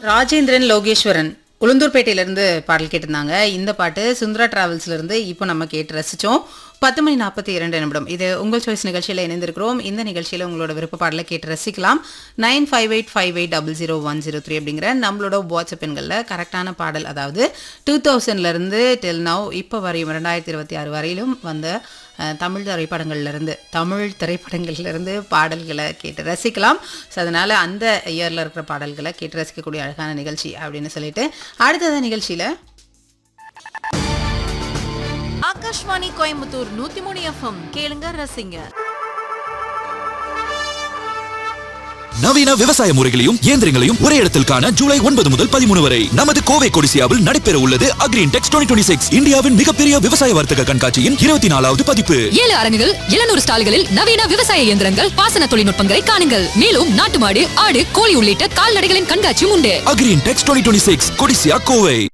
ராஜேந்திரன் லோகேஸ்வரன் உளுந்தூர்பேட்டையிலேருந்து பாடல் கேட்டிருந்தாங்க இந்த பாட்டு சுந்தரா டிராவல்ஸ்லேருந்து இப்போ நம்ம கேட்டு ரசித்தோம் பத்து மணி நாற்பத்தி இரண்டு நிமிடம் இது உங்கள் சாய்ஸ் நிகழ்ச்சியில் இணைந்திருக்கிறோம் இந்த நிகழ்ச்சியில் உங்களோட விருப்ப பாடலை கேட்டு ரசிக்கலாம் nine five eight five eight double zero one zero three அப்படிங்கிற நம்மளோட வாட்ஸ்அப் எண்களில் கரெக்டான பாடல் அதாவது டூ தௌசண்ட்லேருந்து டில் நவ் இப்போ வரையும் ரெண்டாயிரத்தி இருபத்தி ஆறு வரையிலும் வந்த அஹ், தமிழ் திரைப்படங்கள்ல இருந்து தமிழ் திரைப்படங்கள்ல இருந்து பாடல்களை கேட்டு ரசிக்கலாம் ஸோ அதனால அந்த இயரில் இருக்கிற பாடல்களை கேட்டு ரசிக்கக்கூடிய அழகான நிகழ்ச்சி அப்படின்னு சொல்லிட்டு அடுத்தது நிகழ்ச்சியில் ஆகாஷ்வாணி கோயம்புத்தூர் நூத்தி மூணு எஃப்எம் கேளுங்க ரசிங்க நவீன விவசாய முறைகளையும் இயந்திரங்களையும் ஒரே இடத்தில் காண ஜூலை ஒன்பது முதல் பதிமூணு வரை நமது கோவை கொடிசியாவில் நடைபெற உள்ளது அக்ரீன் டெக்ஸ் டுவெண்ட்டி சிக்ஸ் இந்தியாவின் மிகப்பெரிய விவசாய வர்த்தக கண்காட்சியின் இருபத்தி நாலாவது பதிப்பு ஏழு அரங்குகள் எழுநூறு ஸ்டால்களில் நவீன விவசாய இயந்திரங்கள் பாசன தொழில்நுட்பங்களை காணுங்கள் மேலும் நாட்டு மாடு ஆடு கோழி உள்ளிட்ட கால்நடைகளின் கண்காட்சியும் உண்டு Agri Intex twenty six Codissia Kovai